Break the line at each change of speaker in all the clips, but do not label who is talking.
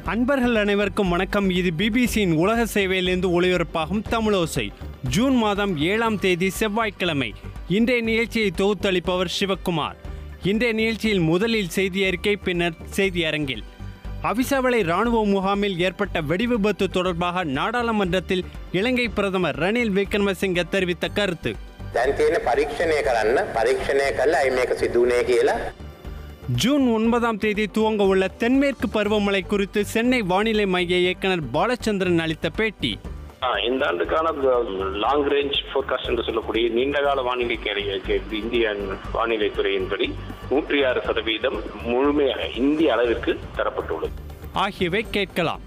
அன்பர்கள் அனைவருக்கும் வணக்கம் இது பிபிசியின் உலக சேவையிலிருந்து ஒளிபரப்பாகும் தமிழோசை ஜூன் மாதம் ஏழாம் தேதி செவ்வாய்க்கிழமை இன்றைய நிகழ்ச்சியை தொகுத்தளிப்பவர் சிவக்குமார் இன்றைய நிகழ்ச்சியில் முதலில் செய்தி அறிக்கை பின்னர் செய்தி அரங்கில் அவிசவளை ராணுவ முகாமில் ஏற்பட்ட வெடிவிபத்து தொடர்பாக நாடாளுமன்றத்தில் இலங்கை பிரதமர் ரணில் விக்ரமசிங்க தெரிவித்த கருத்து
දැන් තියෙන පරීක්ෂණය කරන්න පරීක්ෂණය කල්ලා අයි මේක සිදුවනේ කියලා
ஜூன் ஒன்பதாம் தேதி துவங்க உள்ள தென்மேற்கு பருவமழை குறித்து சென்னை வானிலை மைய இயக்குனர் பாலச்சந்திரன் அளித்த பேட்டி
ஆ, இந்த ஆண்டுக்கான லாங் ரேஞ்ச் ஃபோர்காஸ்ட் என்று சொல்லக்கூடிய நீண்டகால வானிலை கேள்வி இந்திய வானிலை துறையின்படி நூற்றி ஆறு சதவீதம் முழுமையாக இந்திய அளவிற்கு தரப்பட்டுள்ளது
ஆகியவை கேட்கலாம்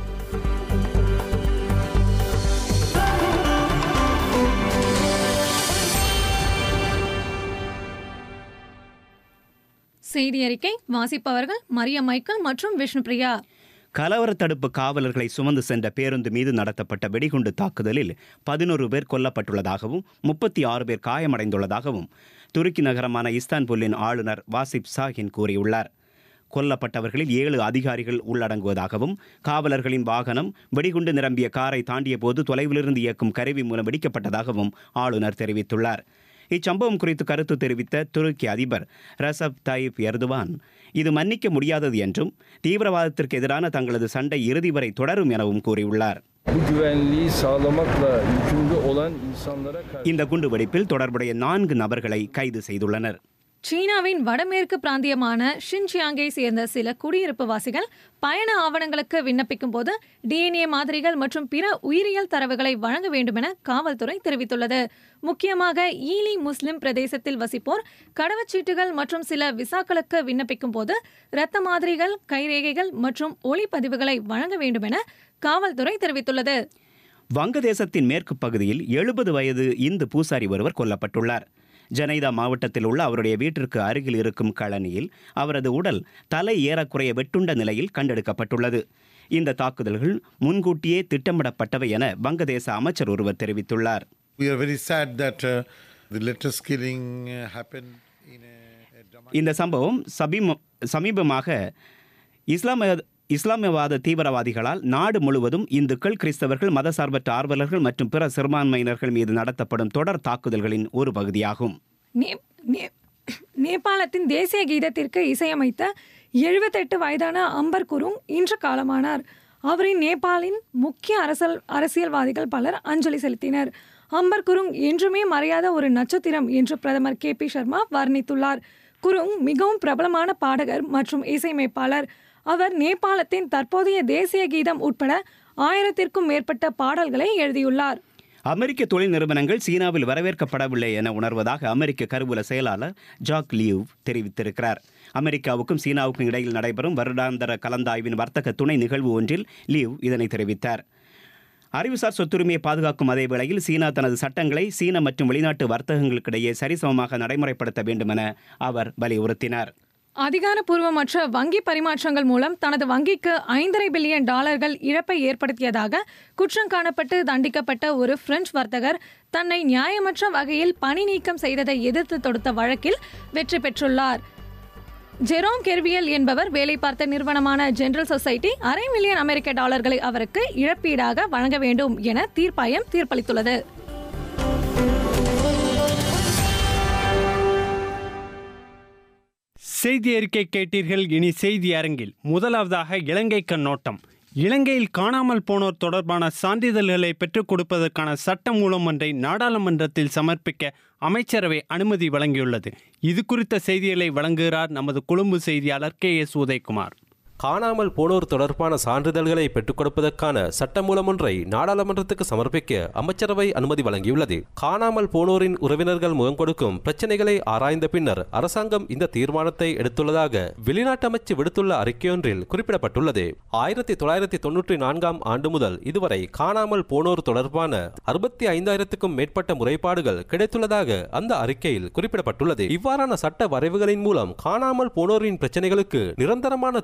செய்தி அறிக்கை வாசிப்பவர்கள் மரிய மைக்கேல் மற்றும் விஷ்ணுபிரியா
கலவர தடுப்பு காவலர்களை சுமந்து சென்ற பேருந்து மீது நடத்தப்பட்ட வெடிகுண்டு தாக்குதலில் பதினோரு பேர் கொல்லப்பட்டுள்ளதாகவும் முப்பத்தி ஆறு பேர் காயமடைந்துள்ளதாகவும் துருக்கி நகரமான இஸ்தான்புல்லின் ஆளுநர் வாசிப் சாஹின் கூறியுள்ளார் கொல்லப்பட்டவர்களில் ஏழு அதிகாரிகள் உள்ளடங்குவதாகவும் காவலர்களின் வாகனம் வெடிகுண்டு நிரம்பிய காரை தாண்டிய போது தொலைவிலிருந்து இயக்கும் கருவி மூலம் வெடிக்கப்பட்டதாகவும் ஆளுநர் தெரிவித்துள்ளார் இச்சம்பவம் குறித்து கருத்து தெரிவித்த துருக்கி அதிபர் ரசப் தாயிப் எர்துவான் இது மன்னிக்க முடியாதது என்றும் தீவிரவாதத்திற்கு எதிரான தங்களது சண்டை இறுதி வரை தொடரும் எனவும் கூறியுள்ளார்
Bu güvenliği sağlamakla yükümlü olan insanlara karşı
இந்த குண்டுவெடிப்பில் தொடர்புடைய நான்கு நபர்களை கைது செய்துள்ளனர்
சீனாவின் வடமேற்கு பிராந்தியமான ஷின்ஜியாங்கை சேர்ந்த சில குடியிருப்பு வாசிகள் பயண ஆவணங்களுக்கு விண்ணப்பிக்கும் போது டிஎன்ஏ மாதிரிகள் மற்றும் பிற உயிரியல் தரவுகளை வழங்க வேண்டுமென காவல்துறை தெரிவித்துள்ளது முக்கியமாக ஈலி முஸ்லிம் பிரதேசத்தில் வசிப்போர் கடவுச்சீட்டுகள் மற்றும் சில விசாக்களுக்கு விண்ணப்பிக்கும் போது இரத்த மாதிரிகள் கைரேகைகள் மற்றும் ஒளிப்பதிவுகளை வழங்க வேண்டுமென காவல்துறை தெரிவித்துள்ளது
வங்கதேசத்தின் மேற்கு பகுதியில் எழுபது வயது இந்து பூசாரி ஒருவர் கொல்லப்பட்டுள்ளார் ஜனைதா மாவட்டத்தில் உள்ள அவருடைய வீட்டிற்கு அருகில் இருக்கும் கழனியில் அவரது உடல் தலை ஏறக்குறைய வெட்டுண்ட நிலையில் கண்டெடுக்கப்பட்டுள்ளது இந்த தாக்குதல்கள் முன்கூட்டியே திட்டமிடப்பட்டவை என வங்கதேச அமைச்சர் ஒருவர் தெரிவித்துள்ளார்
We are very sad that uh, the latest killing uh, happened in a, a Dama-
இந்த சம்பவம் சபீம சமீபமாக இஸ்லாமிய இஸ்லாமியவாத தீவிரவாதிகளால் நாடு முழுவதும் இந்துக்கள் கிறிஸ்தவர்கள் மதசார்பற்ற ஆர்வலர்கள் மற்றும் பிற சிறுபான்மையினர்கள் மீது நடத்தப்படும் தொடர் தாக்குதல்களின் ஒரு பகுதியாகும்
நே- நே- நேபாளத்தின் தேசிய கீதத்திற்கு இசையமைத்த எழுபத்தெட்டு வயதான அம்பர் குருங் இன்று காலமானார் அவரின் நேபாளின் முக்கிய அரசல் அரசியல்வாதிகள் பலர் அஞ்சலி செலுத்தினர் அம்பர் குருங் என்றுமே மறையாத ஒரு நட்சத்திரம் என்று பிரதமர் கே பி சர்மா வர்ணித்துள்ளார் குருங் மிகவும் பிரபலமான பாடகர் மற்றும் இசையமைப்பாளர் அவர் நேபாளத்தின் தற்போதைய தேசிய கீதம் உட்பட ஆயிரத்திற்கும் மேற்பட்ட பாடல்களை எழுதியுள்ளார்
அமெரிக்க தொழில் நிறுவனங்கள் சீனாவில் வரவேற்கப்படவில்லை என உணர்வதாக அமெரிக்க கருவூல செயலாளர் ஜாக் லியூவ் தெரிவித்திருக்கிறார் அமெரிக்காவுக்கும் சீனாவுக்கும் இடையில் நடைபெறும் வருடாந்தர கலந்தாய்வின் வர்த்தக துணை நிகழ்வு ஒன்றில் லியூவ் இதனை தெரிவித்தார் அறிவுசார் சொத்துரிமையை பாதுகாக்கும் அதே வேளையில் சீனா தனது சட்டங்களை சீன மற்றும் வெளிநாட்டு வர்த்தகங்களுக்கிடையே சரிசமமாக நடைமுறைப்படுத்த வேண்டுமென அவர் வலியுறுத்தினார்
அதிகாரப்பூர்வமற்ற வங்கி பரிமாற்றங்கள் மூலம் தனது வங்கிக்கு ஐந்தரை பில்லியன் டாலர்கள் இழப்பை ஏற்படுத்தியதாக குற்றம் காணப்பட்டு தண்டிக்கப்பட்ட ஒரு பிரெஞ்சு வர்த்தகர் தன்னை நியாயமற்ற வகையில் பணி நீக்கம் செய்ததை எதிர்த்து தொடுத்த வழக்கில் வெற்றி பெற்றுள்ளார் ஜெரோம் கெர்வியல் என்பவர் வேலை பார்த்த நிறுவனமான ஜெனரல் சொசைட்டி அரை மில்லியன் அமெரிக்க டாலர்களை அவருக்கு இழப்பீடாக வழங்க வேண்டும் என தீர்ப்பாயம் தீர்ப்பளித்துள்ளது
செய்தி அறிக்கை கேட்டீர்கள் இனி செய்தி அரங்கில் முதலாவதாக இலங்கை கண்ணோட்டம் இலங்கையில் காணாமல் போனோர் தொடர்பான சான்றிதழ்களை பெற்றுக் கொடுப்பதற்கான சட்டமூலம் ஒன்றை நாடாளுமன்றத்தில் சமர்ப்பிக்க அமைச்சரவை அனுமதி வழங்கியுள்ளது இது குறித்த செய்திகளை வழங்குகிறார் நமது கொழும்பு செய்தியாளர் கே எஸ் உதயகுமார்
காணாமல் போனோர் தொடர்பான சான்றிதழ்களை பெற்றுக் கொடுப்பதற்கான சட்டமூலம் ஒன்றை நாடாளுமன்றத்துக்கு சமர்ப்பிக்க அமைச்சரவை அனுமதி வழங்கியுள்ளது காணாமல் போனோரின் உறவினர்கள் முகம் கொடுக்கும் பிரச்சனைகளை ஆராய்ந்த பின்னர் அரசாங்கம் இந்த தீர்மானத்தை எடுத்துள்ளதாக வெளிநாட்டு அமைச்சு விடுத்துள்ள அறிக்கையொன்றில் குறிப்பிடப்பட்டுள்ளது ஆயிரத்தி தொள்ளாயிரத்தி தொன்னூற்றி நான்காம் ஆண்டு முதல் இதுவரை காணாமல் போனோர் தொடர்பான அறுபத்தி ஐந்தாயிரத்துக்கும் மேற்பட்ட முறைப்பாடுகள் கிடைத்துள்ளதாக அந்த அறிக்கையில் குறிப்பிடப்பட்டுள்ளது இவ்வாறான சட்ட வரைவுகளின் மூலம் காணாமல் போனோரின் பிரச்சனைகளுக்கு நிரந்தரமான தீர்வுகளை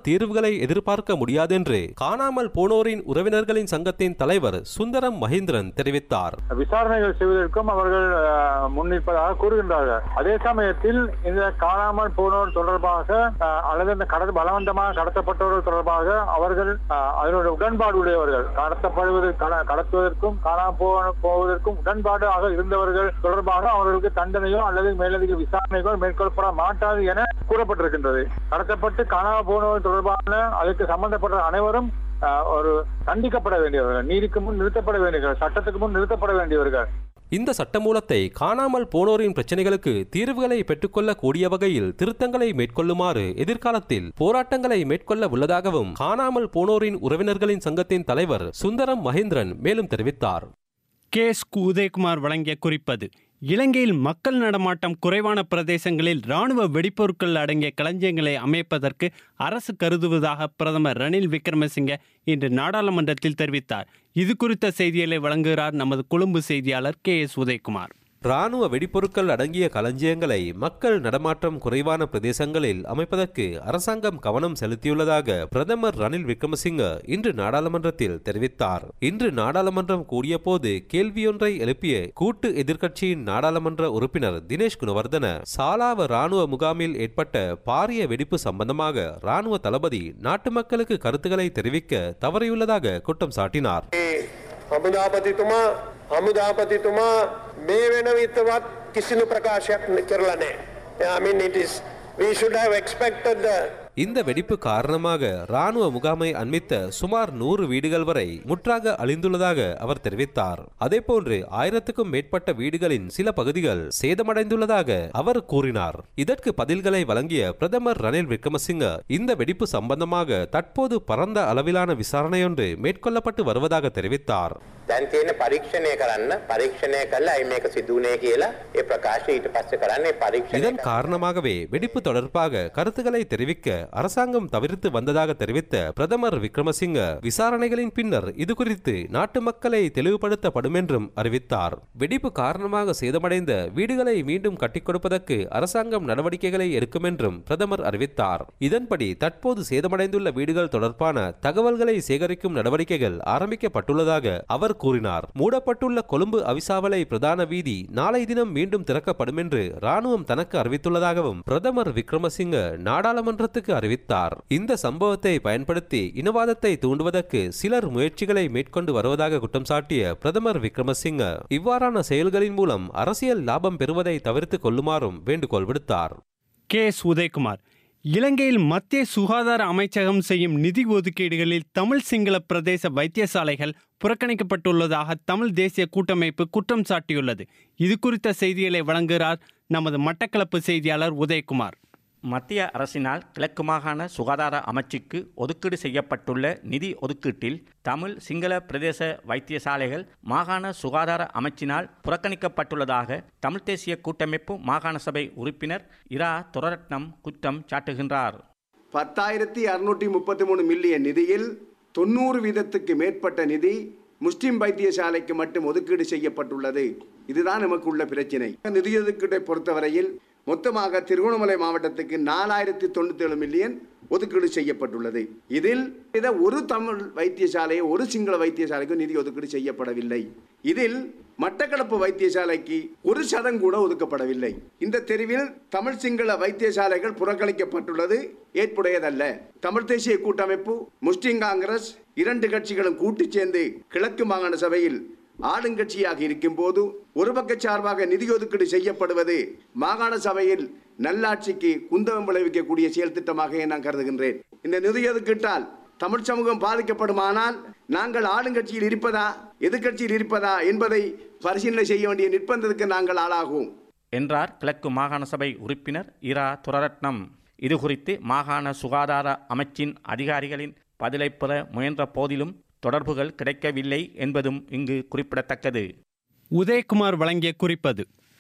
தீர்வுகளை எதிர்பார்க்க முடியாதென்று காணாமல் போனோரின் உறவினர்களின் சங்கத்தின் தலைவர் சுந்தரம் மகேந்திரன் தெரிவித்தார்
விசாரணைகள் செய்வதற்கும் அவர்கள் அஹ், முன்னிற்பதாக கூறுகின்றார்கள் அதே சமயத்தில் இந்த காணாமல் போனோர் தொடர்பாக அஹ், அல்லது இந்த கடல் பலவந்தமாக கடத்தப்பட்டவர்கள் தொடர்பாக அவர்கள் அஹ், அதனுடைய உடன்பாடு உடையவர்கள் கடத்தப்படுவது கட- கடத்துவதற்கும் காணாமல் போ- போவதற்கும் உடன்பாடாக இருந்தவர்கள் தொடர்பாக அவர்களுக்கு தண்டனையோ அல்லது மேலதிக விசாரணைகளோ மேற்கொள்ளப்பட மாட்டாது என கூறப்பட்டிருக்கின்றது கடத்தப்பட்டு காணாமல் போனவர்கள் தொடர்பான அதற்கு சம்பந்தப்பட்ட அனைவரும் அஹ், ஒரு தண்டிக்கப்பட வேண்டியவர்கள் நீதிக்கு முன் நிறுத்தப்பட வேண்டியவர்கள் சட்டத்துக்கு முன் நிறுத்தப்பட வேண்டியவர்கள்
இந்த சட்டமூலத்தை காணாமல் போனோரின் பிரச்சனைகளுக்கு தீர்வுகளை பெற்றுக்கொள்ள கூடிய வகையில் திருத்தங்களை மேற்கொள்ளுமாறு எதிர்காலத்தில் போராட்டங்களை மேற்கொள்ள உள்ளதாகவும் காணாமல் போனோரின் உறவினர்களின் சங்கத்தின் தலைவர் சுந்தரம் மகேந்திரன் மேலும் தெரிவித்தார்
கே எஸ் உதயகுமார் வழங்கிய குறிப்பது இலங்கையில் மக்கள் நடமாட்டம் குறைவான பிரதேசங்களில் இராணுவ வெடிப்பொருட்கள் அடங்கிய களஞ்சியங்களை அமைப்பதற்கு அரசு கருதுவதாக பிரதமர் ரணில் விக்ரமசிங்க இன்று நாடாளுமன்றத்தில் தெரிவித்தார் இது குறித்த செய்திகளை வழங்குகிறார் நமது கொழும்பு செய்தியாளர் கே எஸ் உதயகுமார்
ராணுவ வெடிப்பொருட்கள் அடங்கிய களஞ்சியங்களை மக்கள் நடமாட்டம் குறைவான பிரதேசங்களில் அமைப்பதற்கு அரசாங்கம் கவனம் செலுத்தியுள்ளதாக பிரதமர் ரணில் விக்ரமசிங்க இன்று நாடாளுமன்றத்தில் தெரிவித்தார் இன்று நாடாளுமன்றம் கூடியபோது கேள்வியொன்றை எழுப்பிய கூட்டு எதிர்க்கட்சியின் நாடாளுமன்ற உறுப்பினர் தினேஷ் குணவர்தன சாலாவ ராணுவ முகாமில் ஏற்பட்ட பாரிய வெடிப்பு சம்பந்தமாக ராணுவ தளபதி நாட்டு மக்களுக்கு கருத்துக்களை தெரிவிக்க தவறியுள்ளதாக குற்றம் சாட்டினார்
හමුදාපතිතුමා හමුදාපතිතුමා මේ වෙන විතවත් කිසිදු ප්‍රකාශයක් කරලා නෑ. I mean, it is, we should have expected the
இந்த வெடிப்பு காரணமாக ராணுவ முகாமை அண்மித்த சுமார் நூறு வீடுகள் வரை முற்றாக அழிந்துள்ளதாக அவர் தெரிவித்தார் அதேபோன்று ஆயிரத்துக்கும் மேற்பட்ட வீடுகளின் சில பகுதிகள் சேதமடைந்துள்ளதாக அவர் கூறினார் இதற்கு பதில்களை வழங்கிய பிரதமர் ரணில் விக்ரமசிங்க இந்த வெடிப்பு சம்பந்தமாக தற்போது பரந்த அளவிலான விசாரணையொன்று மேற்கொள்ளப்பட்டு வருவதாக தெரிவித்தார்
දැන් තියෙන පරීක්ෂණය කරන්න පරීක්ෂණය කල්ලා අයි මේක සිදුවනේ කියලා ඒ ප්‍රකාශ ඊට පස්සේ කරන්නේ පරීක්ෂණය
இதன் காரணமாகவே வெடிப்பு தொடர்பாக கருத்துக்களை தெரிவிக்க அரசாங்கம் தவிர்த்து வந்ததாக தெரிவித்த பிரதமர் விக்ரமசிங்க விசாரணைகளின் பின்னர் இது குறித்து நாட்டு மக்களை தெளிவுபடுத்தப்படும் என்றும் அறிவித்தார் வெடிப்பு காரணமாக சேதமடைந்த வீடுகளை மீண்டும் கட்டிக் கொடுப்பதற்கு அரசாங்கம் நடவடிக்கைகளை எடுக்கும் என்றும் பிரதமர் அறிவித்தார் இதன்படி தற்போது சேதமடைந்துள்ள வீடுகள் தொடர்பான தகவல்களை சேகரிக்கும் நடவடிக்கைகள் ஆரம்பிக்கப்பட்டுள்ளதாக அவர் கூறினார் மூடப்பட்டுள்ள கொழும்பு அவிசாவளை பிரதான வீதி நாளை தினம் மீண்டும் திறக்கப்படும் என்று ராணுவம் தனக்கு அறிவித்துள்ளதாகவும் பிரதமர் விக்ரமசிங்க நாடாளுமன்றத்துக்கு அறிவித்தார் இந்த சம்பவத்தை பயன்படுத்தி இனவாதத்தை தூண்டுவதற்கு சிலர் முயற்சிகளை மேற்கொண்டு வருவதாக குற்றம் சாட்டிய பிரதமர் விக்ரமசிங்க இவ்வாறான செயல்களின் மூலம் அரசியல் லாபம் பெறுவதை தவிர்த்துக் கொள்ளுமாறும் வேண்டுகோள் விடுத்தார்
கே எஸ் உதயகுமார் இலங்கையில் மத்திய சுகாதார அமைச்சகம் செய்யும் நிதி ஒதுக்கீடுகளில் தமிழ் சிங்கள பிரதேச வைத்தியசாலைகள் புறக்கணிக்கப்பட்டுள்ளதாக தமிழ் தேசிய கூட்டமைப்பு குற்றம் சாட்டியுள்ளது இது குறித்த செய்திகளை வழங்குகிறார் நமது மட்டக்களப்பு செய்தியாளர் உதயகுமார்
மத்திய அரசினால் கிழக்கு மாகாண சுகாதார அமைச்சுக்கு ஒதுக்கீடு செய்யப்பட்டுள்ள நிதி ஒதுக்கீட்டில் தமிழ் சிங்கள பிரதேச வைத்தியசாலைகள் மாகாண சுகாதார அமைச்சினால் புறக்கணிக்கப்பட்டுள்ளதாக தமிழ் தேசிய கூட்டமைப்பு மாகாண சபை உறுப்பினர் இரா துரரட்னம் குற்றம் சாட்டுகின்றார்
பத்தாயிரத்தி அறுநூற்றி முப்பத்தி மூணு மில்லியன் நிதியில் தொண்ணூறு வீதத்துக்கு மேற்பட்ட நிதி முஸ்லிம் வைத்தியசாலைக்கு மட்டும் ஒதுக்கீடு செய்யப்பட்டுள்ளது இதுதான் நமக்கு உள்ள பிரச்சனை நிதி ஒதுக்கீட்டை பொறுத்தவரையில் மொத்தமாக திருகோணமலை மாவட்டத்துக்கு நாலாயிரத்தி தொண்ணூத்தி ஏழு மில்லியன் ஒதுக்கீடு செய்யப்பட்டுள்ளது இதில் இத ஒரு தமிழ் வைத்தியசாலை ஒரு சிங்கள வைத்தியசாலைக்கு நிதி ஒதுக்கீடு செய்யப்படவில்லை இதில் மட்டக்களப்பு வைத்தியசாலைக்கு ஒரு சதம் கூட ஒதுக்கப்படவில்லை இந்த தெரிவில் தமிழ் சிங்கள வைத்தியசாலைகள் புறக்கணிக்கப்பட்டுள்ளது ஏற்புடையதல்ல தமிழ் தேசிய கூட்டமைப்பு முஸ்லிம் காங்கிரஸ் இரண்டு கட்சிகளும் கூட்டு சேர்ந்து கிழக்கு மாகாண சபையில் ஆளுங்கட்சியாக இருக்கும் போது ஒரு பக்க சார்பாக நிதி ஒதுக்கீடு செய்யப்படுவது மாகாண சபையில் நல்லாட்சிக்கு குந்தகம் விளைவிக்கக்கூடிய செயல் திட்டமாக நான் கருதுகின்றேன் இந்த நிதி ஒதுக்கீட்டால் தமிழ் சமூகம் பாதிக்கப்படுமானால் நாங்கள் ஆளுங்கட்சியில் இருப்பதா எதிர்க்கட்சியில் இருப்பதா என்பதை பரிசீலனை செய்ய வேண்டிய நிர்பந்தத்துக்கு நாங்கள் ஆளாகுவோம்
என்றார் கிழக்கு மாகாண சபை உறுப்பினர் இரா துரரட்னம் இது குறித்து மாகாண சுகாதார அமைச்சின் அதிகாரிகளின் பதிலை பெற முயன்ற போதிலும் தொடர்புகள் கிடைக்கவில்லை என்பதும் இங்கு குறிப்பிடத்தக்கது
உதயகுமார் வழங்கிய குறிப்பது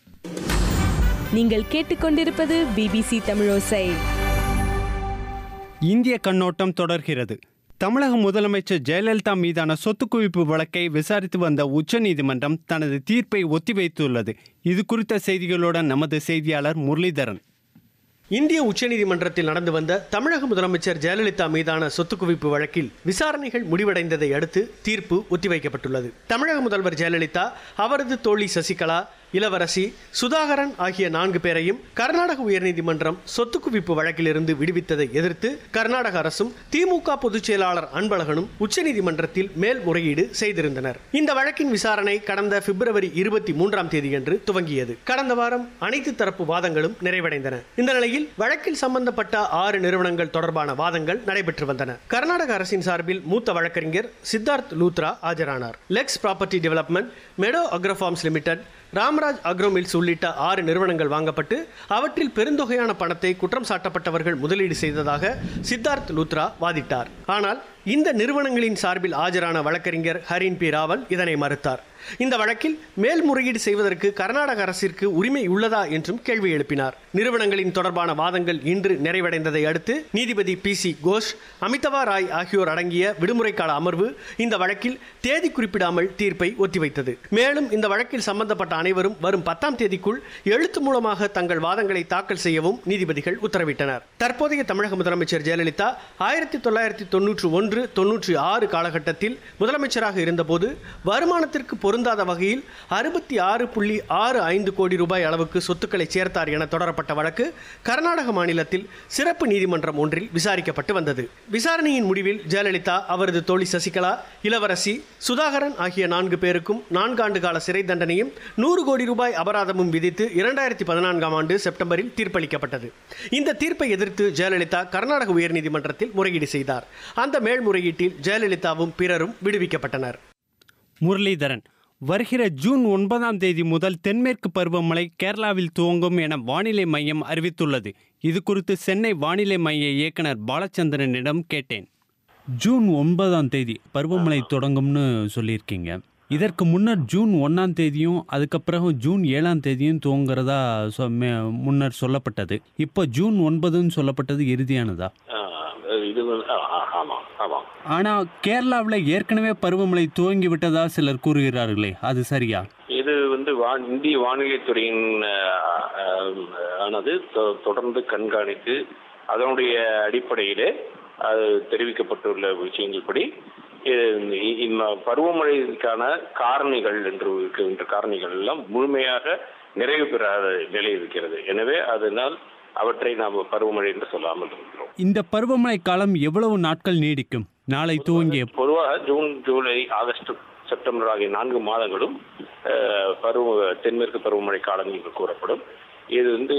நீங்கள் கேட்டுக்கொண்டிருப்பது பிபிசி தமிழோசை
இந்திய கண்ணோட்டம் தொடர்கிறது தமிழக முதலமைச்சர் ஜெயலலிதா மீதான சொத்து குவிப்பு வழக்கை விசாரித்து வந்த உச்சநீதிமன்றம் தனது தீர்ப்பை ஒத்திவைத்துள்ளது இது குறித்த செய்திகளுடன் நமது செய்தியாளர் முரளிதரன்
இந்திய உச்சநீதிமன்றத்தில் நடந்து வந்த தமிழக முதலமைச்சர் ஜெயலலிதா மீதான சொத்து குவிப்பு வழக்கில் விசாரணைகள் முடிவடைந்ததை அடுத்து தீர்ப்பு ஒத்திவைக்கப்பட்டுள்ளது தமிழக முதல்வர் ஜெயலலிதா அவரது தோழி சசிகலா இளவரசி சுதாகரன் ஆகிய நான்கு பேரையும் கர்நாடக உயர்நீதிமன்றம் சொத்து குவிப்பு வழக்கிலிருந்து விடுவித்ததை எதிர்த்து கர்நாடக அரசும் திமுக பொதுச் செயலாளர் அன்பழகனும் உச்சநீதிமன்றத்தில் மேல்முறையீடு செய்திருந்தனர் இந்த வழக்கின் விசாரணை கடந்த பிப்ரவரி இருபத்தி மூன்றாம் தேதியன்று துவங்கியது கடந்த வாரம் அனைத்து தரப்பு வாதங்களும் நிறைவடைந்தன இந்த நிலையில் வழக்கில் சம்பந்தப்பட்ட ஆறு நிறுவனங்கள் தொடர்பான வாதங்கள் நடைபெற்று வந்தன கர்நாடக அரசின் சார்பில் மூத்த வழக்கறிஞர் சித்தார்த் லூத்ரா ஆஜரானார் Lex property development meadow agrofarms limited Ramraj agro mills உள்ளிட்ட ஆறு நிறுவனங்கள் வாங்கப்பட்டு அவற்றில் பெருந்தொகையான பணத்தை குற்றம் சாட்டப்பட்டவர்கள் முதலீடு செய்ததாக சித்தார்த் லூத்ரா வாதிட்டார் ஆனால் இந்த நிறுவனங்களின் சார்பில் ஆஜரான வழக்கறிஞர் ஹரின் பி ராவல் இதனை மறுத்தார் இந்த வழக்கில் மேல்முறையீடு செய்வதற்கு கர்நாடக அரசிற்கு உரிமை உள்ளதா என்றும் கேள்வி எழுப்பினார் நிறுவனங்களின் தொடர்பான வாதங்கள் இன்று நிறைவடைந்ததை அடுத்து நீதிபதி பி சி கோஷ் அமிதவா ராய் ஆகியோர் அடங்கிய விடுமுறை கால அமர்வு இந்த வழக்கில் தேதி குறிப்பிடாமல் தீர்ப்பை ஒத்திவைத்தது மேலும் இந்த வழக்கில் சம்பந்தப்பட்ட அனைவரும் வரும் பத்தாம் தேதிக்குள் எழுத்து மூலமாக தங்கள் வாதங்களை தாக்கல் செய்யவும் நீதிபதிகள் உத்தரவிட்டனர் தற்போதைய தமிழக முதலமைச்சர் ஜெயலலிதா ஆயிரத்தி தொள்ளாயிரத்தி தொன்னூற்று ஒன்று தொன்னூற்றி ஆறு காலகட்டத்தில் முதலமைச்சராக இருந்தபோது வருமானத்திற்கு பொருந்தாத வகையில் அறுபத்தி ஆறு புள்ளி ஆறு ஐந்து கோடி ரூபாய் அளவுக்கு சொத்துக்களை சேர்த்தார் என தொடரப்பட்ட வழக்கு கர்நாடக மாநிலத்தில் சிறப்பு நீதிமன்றம் ஒன்றில் விசாரிக்கப்பட்டு வந்தது விசாரணையின் முடிவில் ஜெயலலிதா அவரது தோழி சசிகலா இளவரசி சுதாகரன் ஆகிய நான்கு பேருக்கும் நான்காண்டு கால சிறை தண்டனையும் நூறு கோடி ரூபாய் அபராதமும் விதித்து இரண்டாயிரத்தி பதினான்காம் ஆண்டு செப்டம்பரில் தீர்ப்பளிக்கப்பட்டது இந்த தீர்ப்பை எதிர்த்து ஜெயலலிதா கர்நாடக உயர்நீதிமன்றத்தில் முறையீடு செய்தார் அந்த மேல்முறையீட்டில் ஜெயலலிதாவும் பிறரும் விடுவிக்கப்பட்டனர்
முரளிதரன் வருகிற ஜூன் ஒன்பதாம் தேதி முதல் தென்மேற்கு பருவமழை கேரளாவில் துவங்கும் என வானிலை மையம் அறிவித்துள்ளது இது குறித்து சென்னை வானிலை மைய இயக்குனர் பாலச்சந்திரனிடம் கேட்டேன் ஜூன் ஒன்பதாம் தேதி பருவமழை தொடங்கும்னு சொல்லியிருக்கீங்க இதற்கு முன்னர் ஜூன் ஒன்றாம் தேதியும் அதுக்கப்புறம் ஜூன் ஏழாம் தேதியும் துவங்குறதா சொ- மே- முன்னர் சொல்லப்பட்டது இப்போ ஜூன் ஒன்பதுன்னு சொல்லப்பட்டது இறுதியானதா
இது வந்து ஆ, ஆ, ஆமாம் ஆமாம்
ஆனால் கேரளாவில் ஏற்கனவே பருவமழை துவங்கி விட்டதா சிலர் கூறுகிறார்களே அது சரியா
இது வந்து வான் இந்திய வானிலை துறையின் அஹ், அஹ், ஆனது தொ- தொடர்ந்து கண்காணித்து அதனுடைய அடிப்படையிலே அது தெரிவிக்கப்பட்டுள்ள விஷயங்கள் படி இது இ- இந்த பருவமழைக்கான காரணிகள் என்று இருக்கின்ற காரணிகள் எல்லாம் முழுமையாக நிறைவு பெறாத நிலை இருக்கிறது எனவே அதனால் அவற்றை நாம் பருவமழை என்று சொல்லாமல் இருக்கிறோம்
இந்த பருவமழை காலம் எவ்வளவு நாட்கள் நீடிக்கும் நாளை துவங்கிய
பொதுவாக ஜூன் ஜூலை ஆகஸ்ட் செப்டம்பர் ஆகிய நான்கு மாதங்களும் அஹ், பருவ தென்மேற்கு பருவமழை காலம் என்று கூறப்படும் இது வந்து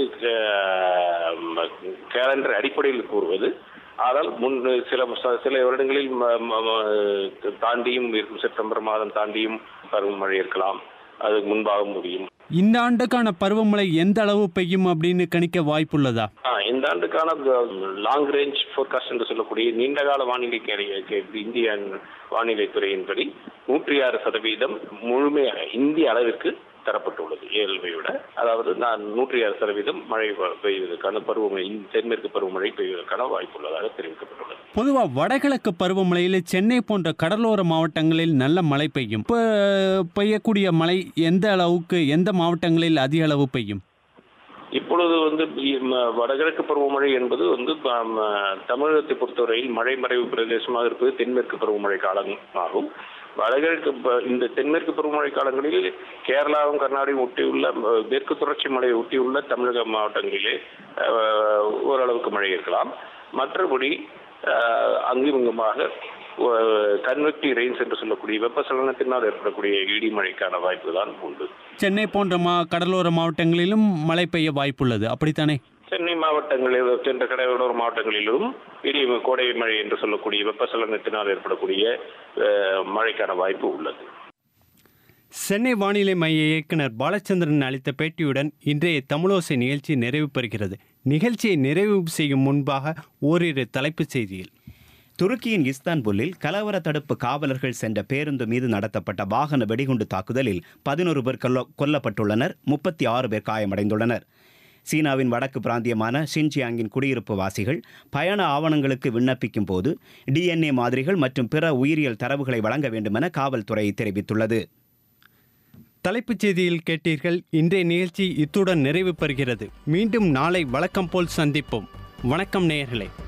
கேலண்டர் அடிப்படையில் கூறுவது ஆனால் முன் சில ச- சில வருடங்களில் ம- ம- ம- தாண்டியும் இருக்கும் செப்டம்பர் மாதம் தாண்டியும் பருவமழை இருக்கலாம் அதுக்கு முன்பாக முடியும்
இந்த ஆண்டுக்கான பருவமழை எந்த அளவு பெய்யும் அப்படின்னு கணிக்க வாய்ப்புள்ளதா
ஆ, இந்த ஆண்டுக்கான லாங் ரேஞ்ச் ஃபோர்காஸ்ட் என்று சொல்லக்கூடிய நீண்டகால வானிலை கே- கே- இந்திய வானிலை துறையின்படி நூற்றி ஆறு சதவீதம் முழுமையாக இந்திய அளவிற்கு தரப்பட்டுள்ளது இயல்பை விட அதாவது நான் நூற்றி ஆறு சதவீதம் மழை வ- பெய்வதற்கான பருவமழை இந்த தென்மேற்கு பருவமழை பெய்வதற்கான வாய்ப்புள்ளதாக தெரிவிக்கப்பட்டுள்ளது
பொதுவாக வடகிழக்கு பருவமழையில் சென்னை போன்ற கடலோர மாவட்டங்களில் நல்ல மழை பெய்யும் இப்போ பெய்யக்கூடிய மழை எந்த அளவுக்கு எந்த மாவட்டங்களில் அதிக அளவு பெய்யும்
இப்பொழுது வந்து இ- ம- வடகிழக்கு பருவமழை என்பது வந்து ப- ம- தமிழகத்தை பொறுத்தவரையில் மழை மறைவு பிரதேசமாக இருப்பது தென்மேற்கு பருவமழை காலம் ஆகும் வடகிழக்கு ப- இந்த தென்மேற்கு பருவமழை காலங்களில் கேரளாவும் கர்நாடகம் ஒட்டியுள்ள ம- மேற்கு தொடர்ச்சி மலையை ஒட்டியுள்ள தமிழக மாவட்டங்களிலே அஹ், ஓரளவுக்கு மழை இருக்கலாம் மற்றபடி அஹ், அங்கும் இங்குமாக கன்வெக்டி ரெயின்ஸ் என்று சொல்லக்கூடிய வெப்பசலனத்தினால் ஏற்படக்கூடிய இடி மழைக்கான வாய்ப்பு தான் உண்டு
சென்னை போன்ற மா கடலோர மாவட்டங்களிலும் மழை பெய்ய வாய்ப்புள்ளது அப்படித்தானே
சென்னை மாவட்டங்களில் சென்ற கடலோர மாவட்டங்களிலும் இடி கோடை மழை என்று சொல்லக்கூடிய வெப்பசலனத்தினால் ஏற்படக்கூடிய அஹ், மழைக்கான வாய்ப்பு உள்ளது
சென்னை வானிலை மைய இயக்குனர் பாலச்சந்திரன் அளித்த பேட்டியுடன் இன்றைய தமிழோசை நிகழ்ச்சி நிறைவு பெறுகிறது நிகழ்ச்சியை நிறைவு செய்யும் முன்பாக ஓரிரு தலைப்புச் செய்தியில்
துருக்கியின் இஸ்தான்புல்லில் கலவர தடுப்பு காவலர்கள் சென்ற பேருந்து மீது நடத்தப்பட்ட வாகன வெடிகுண்டு தாக்குதலில் பதினோரு பேர் கொல்ல கொல்லப்பட்டுள்ளனர் முப்பத்தி ஆறு பேர் காயமடைந்துள்ளனர் சீனாவின் வடக்கு பிராந்தியமான ஷின்ஜியாங்கின் குடியிருப்பு வாசிகள் பயண ஆவணங்களுக்கு விண்ணப்பிக்கும் போது டிஎன்ஏ மாதிரிகள் மற்றும் பிற உயிரியல் தரவுகளை வழங்க வேண்டுமென காவல்துறை தெரிவித்துள்ளது
தலைப்புச் செய்தியில் கேட்டீர்கள் இன்றைய நிகழ்ச்சி இத்துடன் நிறைவு பெறுகிறது மீண்டும் நாளை வழக்கம் போல் சந்திப்போம் வணக்கம் நேயர்களே